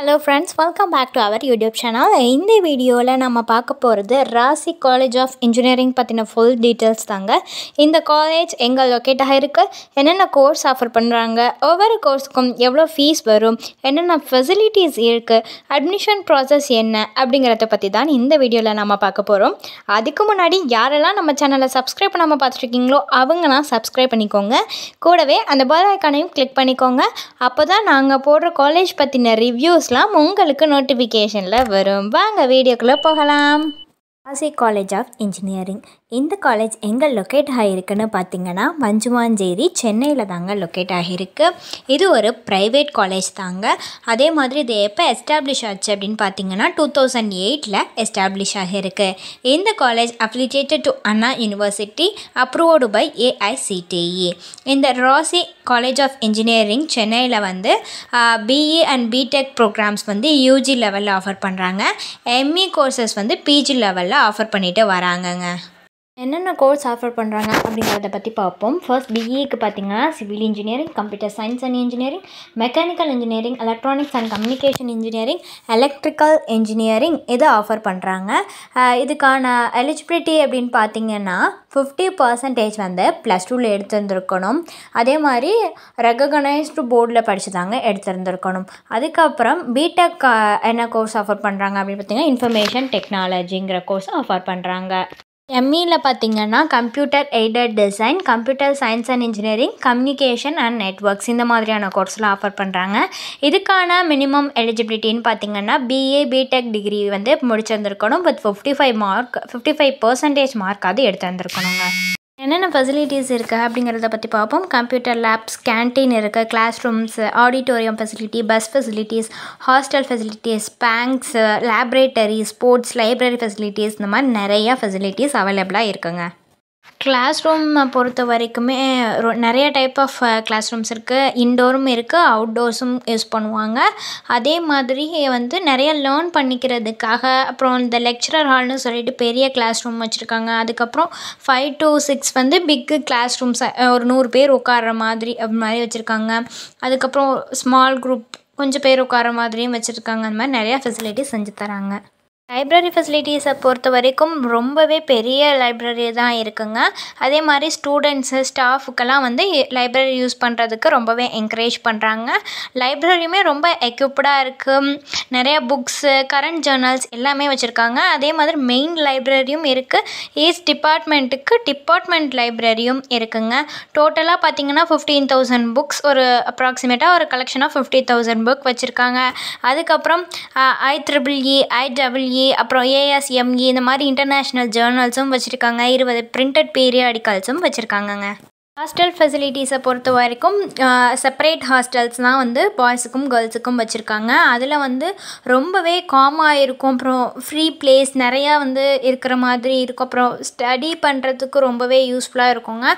hello friends welcome back to our YouTube channel இந்த வீடியோவில் நம்ம பார்க்க போகிறது ராசி காலேஜ் ஆஃப் இன்ஜினியரிங் பற்றின ஃபுல் டீட்டெயில்ஸ் தாங்க இந்த காலேஜ் எங்கே லொக்கேட் ஆகிருக்கு என்னென்ன கோர்ஸ் ஆஃபர் பண்ணுறாங்க ஒவ்வொரு கோர்ஸுக்கும் எவ்வளோ ஃபீஸ் வரும் என்னென்ன ஃபெசிலிட்டிஸ் இருக்குது அட்மிஷன் ப்ராசஸ் என்ன அப்படிங்கிறத பற்றி தான் இந்த வீடியோவில் நம்ம பார்க்க போகிறோம் அதுக்கு முன்னாடி யாரெல்லாம் நம்ம சேனலை சப்ஸ்கிரைப் பண்ணாமல் பார்த்துருக்கீங்களோ அவங்களாம் சப்ஸ்கிரைப் பண்ணிக்கோங்க கூடவே அந்த பெல் ஐக்கானையும் கிளிக் பண்ணிக்கோங்க அப்போ தான் நாங்கள் போடுற காலேஜ் பற்றின ரிவ்யூஸ்லாம் உங்களுக்கு நோட்டிஃபிகேஷனில் வரும் வாங்க வீடியோக்குள்ளே போகலாம் ராசி காலேஜ் ஆஃப் இன்ஜினியரிங் இந்த காலேஜ் எங்கே லொக்கேட் ஆகிருக்குன்னு பார்த்தீங்கன்னா மஞ்சுமாஞ்சேரி சென்னையில் தாங்க லொக்கேட் ஆகியிருக்கு இது ஒரு ப்ரைவேட் காலேஜ் தாங்க அதே மாதிரி இது எப்போ எஸ்டாப்ளிஷ் ஆச்சு அப்படின்னு பார்த்தீங்கன்னா டூ தௌசண்ட் எயிட்டில் எஸ்டாப்ளிஷ் ஆகியிருக்கு இந்த college affiliated to Anna university approved by AICTE இந்த ராசி காலேஜ் ஆஃப் இன்ஜினியரிங் சென்னையில் வந்து பிஇ அண்ட் பிடெக் ப்ரோக்ராம்ஸ் வந்து யூஜி லெவலில் ஆஃபர் பண்ணுறாங்க எம்இ கோர்சஸ் வந்து பிஜி லெவலில் ஆஃபர் பண்ணிட்டு வராங்கங்க என்னென்ன கோர்ஸ் ஆஃபர் பண்ணுறாங்க அப்படிங்கிறத பற்றி பார்ப்போம் ஃபர்ஸ்ட் பிஇக்கு பார்த்தீங்கன்னா civil engineering computer science and engineering mechanical engineering electronics and communication engineering electrical engineering இதை ஆஃபர் பண்ணுறாங்க இதுக்கான எலிஜிபிலிட்டி அப்படின்னு பார்த்தீங்கன்னா ஃபிஃப்டி பர்சன்டேஜ் வந்து ப்ளஸ் டூவில் எடுத்திருந்துருக்கணும் அதே மாதிரி ரெகனைஸ்டு போர்டில் படித்து தாங்க எடுத்திருந்துருக்கணும் அதுக்கப்புறம் பிடெக் என்ன கோர்ஸ் ஆஃபர் பண்ணுறாங்க அப்படின்னு பார்த்தீங்கன்னா இன்ஃபர்மேஷன் டெக்னாலஜிங்கிற கோர்ஸ் ஆஃபர் பண்ணுறாங்க எம்இயில் பார்த்தீங்கன்னா computer aided design computer science and engineering communication and networks இந்த மாதிரியான கோர்ஸ்லாம் ஆஃபர் பண்ணுறாங்க இதுக்கான மினிமம் எலிஜிபிலிட்டின்னு பார்த்தீங்கன்னா பிஏ பிடெக் டிகிரி வந்து முடிச்சிருந்துருக்கணும் with fifty five mark fifty five percentage மார்க்காவது எடுத்திருந்துருக்கணுங்க என்னென்ன ஃபெசிலிட்டிஸ் இருக்குது அப்படிங்கிறத பற்றி பார்ப்போம் கம்ப்யூட்டர் லேப்ஸ் கேன்டீன் இருக்குது class rooms auditorium facility bus facilities hostel facilities banks laboratory sports library facilities இந்த மாதிரி நிறையா ஃபெசிலிட்டிஸ் அவைலபிளாக இருக்குங்க கிளாஸ் ரூம் பொறுத்த வரைக்குமே ரொ நிறைய டைப் ஆஃப் கிளாஸ் ரூம்ஸ் இருக்குது இன்டோரும் இருக்குது அவுட்டோர்ஸும் யூஸ் பண்ணுவாங்க அதே மாதிரி வந்து நிறைய லேர்ன் பண்ணிக்கிறதுக்காக அப்புறம் இந்த லெக்சரர் ஹால்னு சொல்லிட்டு பெரிய கிளாஸ் ரூம் வச்சுருக்காங்க அதுக்கப்புறம் ஃபைவ் டு சிக்ஸ் வந்து பிக்கு கிளாஸ் ரூம்ஸ் ஒரு நூறு பேர் உட்கார்ற மாதிரி அப்படி மாதிரி வச்சுருக்காங்க அதுக்கப்புறம் ஸ்மால் குரூப் கொஞ்சம் பேர் உட்கார மாதிரியும் வச்சுருக்காங்க அந்த மாதிரி நிறையா ஃபெசிலிட்டிஸ் செஞ்சு தராங்க லைப்ரரி ஃபெசிலிட்டிஸை பொறுத்த வரைக்கும் ரொம்பவே பெரிய லைப்ரரி தான் இருக்குங்க அதே மாதிரி ஸ்டூடெண்ட்ஸு ஸ்டாஃபுக்கெல்லாம் வந்து லைப்ரரி யூஸ் பண்ணுறதுக்கு ரொம்பவே என்கரேஜ் பண்ணுறாங்க லைப்ரரியுமே ரொம்ப எக்யூப்டாக இருக்குது நிறைய புக்ஸு கரண்ட் ஜேர்னல்ஸ் எல்லாமே வச்சுருக்காங்க அதே மாதிரி மெயின் லைப்ரரியும் இருக்குது ஈச் டிபார்ட்மெண்ட்டுக்கு டிபார்ட்மெண்ட் லைப்ரரியும் இருக்குங்க டோட்டலாக பார்த்தீங்கன்னா ஃபிஃப்டீன் தௌசண்ட் புக்ஸ் ஒரு அப்ராக்சிமேட்டாக ஒரு collection of fifty thousand book வச்சுருக்காங்க அதுக்கப்புறம் ஐ ட்ரிபிள் இ ஐ டபிள்யூ இ அப்புறம் ஏஎஸ்எம்இ இந்த மாதிரி இன்டர்நேஷ்னல் ஜேர்னல்ஸும் வச்சுருக்காங்க இருபது பிரிண்டட் பீரியாடிக்கல்ஸும் வச்சுருக்காங்கங்க ஹாஸ்டல் ஃபெசிலிட்டிஸை பொறுத்த வரைக்கும் செப்பரேட் ஹாஸ்டல்ஸ் தான் வந்து பாய்ஸுக்கும் கேர்ள்ஸுக்கும் வச்சுருக்காங்க அதில் வந்து ரொம்பவே காமாக இருக்கும் அப்புறம் ஃப்ரீ பிளேஸ் நிறையா வந்து இருக்கிற மாதிரி இருக்கும் அப்புறம் ஸ்டடி பண்ணுறதுக்கு ரொம்பவே யூஸ்ஃபுல்லாக இருக்குங்க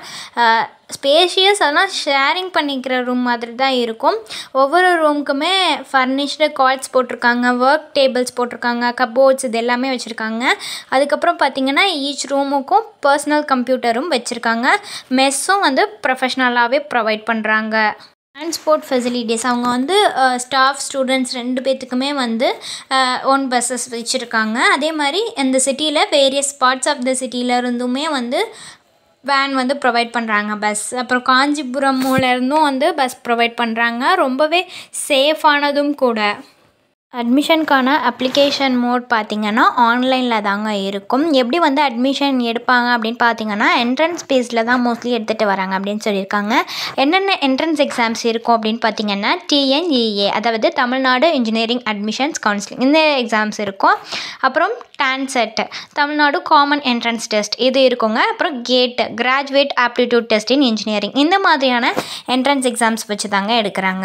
ஸ்பேஷியஸ் ஆனால் ஷேரிங் பண்ணிக்கிற ரூம் மாதிரி தான் இருக்கும் ஒவ்வொரு ரூமுக்குமே ஃபர்னிஷ்டு கார்ட்ஸ் போட்டிருக்காங்க ஒர்க் டேபிள்ஸ் போட்டிருக்காங்க கப்போர்ட்ஸ் இது எல்லாமே வச்சுருக்காங்க அதுக்கப்புறம் பார்த்திங்கன்னா ஈச் ரூமுக்கும் பர்சனல் கம்ப்யூட்டரும் வச்சுருக்காங்க மெஸ்ஸும் வந்து ப்ரொஃபஷ்னலாகவே ப்ரொவைட் பண்ணுறாங்க டிரான்ஸ்போர்ட் ஃபெசிலிட்டிஸ் அவங்க வந்து ஸ்டாஃப் ஸ்டூடெண்ட்ஸ் ரெண்டு பேர்த்துக்குமே வந்து ஓன் பஸ்ஸஸ் வச்சுருக்காங்க அதே மாதிரி இந்த சிட்டியில் வேரியஸ் பார்ட்ஸ் ஆஃப் த சிட்டியில் இருந்துமே வந்து வேன் வந்து ப்ரொவைட் பண்ணுறாங்க பஸ் அப்புறம் காஞ்சிபுரம் இருந்தும் வந்து பஸ் ப்ரொவைட் பண்ணுறாங்க ரொம்பவே சேஃபானதும் கூட அட்மிஷனுக்கான அப்ளிகேஷன் மோட் பார்த்திங்கன்னா ஆன்லைனில் தாங்க இருக்கும் எப்படி வந்து அட்மிஷன் எடுப்பாங்க அப்படின்னு பார்த்தீங்கன்னா என்ட்ரன்ஸ் பேஸில் தான் மோஸ்ட்லி எடுத்துகிட்டு வராங்க அப்படின்னு சொல்லியிருக்காங்க என்னென்ன என்ட்ரன்ஸ் எக்ஸாம்ஸ் இருக்கும் அப்படின்னு பார்த்தீங்கன்னா டிஎன்இஏ அதாவது தமிழ்நாடு இன்ஜினியரிங் அட்மிஷன்ஸ் கவுன்சிலிங் இந்த எக்ஸாம்ஸ் இருக்கும் அப்புறம் TANCET Tamil Nadu common entrance test இது இருக்குங்க அப்புறம் GATE graduate aptitude test in engineering இந்த மாதிரியான என்ட்ரன்ஸ் எக்ஸாம்ஸ் வச்சு தாங்க எடுக்கிறாங்க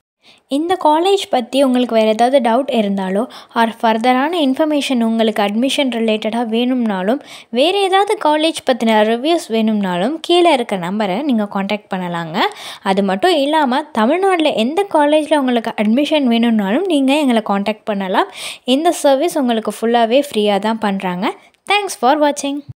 இந்த காலேஜ் பற்றி உங்களுக்கு வேறு ஏதாவது டவுட் இருந்தாலோ ஆர் ஃபர்தரான இன்ஃபர்மேஷன் உங்களுக்கு அட்மிஷன் ரிலேட்டடாக வேணும்னாலும் வேறு ஏதாவது காலேஜ் பற்றின ரிவ்யூஸ் வேணும்னாலும் கீழே இருக்க நம்பரை நீங்கள் காண்டாக்ட் பண்ணலாங்க அது மட்டும் இல்லாமல் தமிழ்நாட்டில் எந்த காலேஜில் உங்களுக்கு அட்மிஷன் வேணும்னாலும் நீங்கள் எங்களை காண்டாக்ட் பண்ணலாம் இந்த சர்வீஸ் உங்களுக்கு ஃபுல்லாகவே ஃப்ரீயாக தான் பண்ணுறாங்க தேங்க்ஸ் ஃபார் வாட்சிங்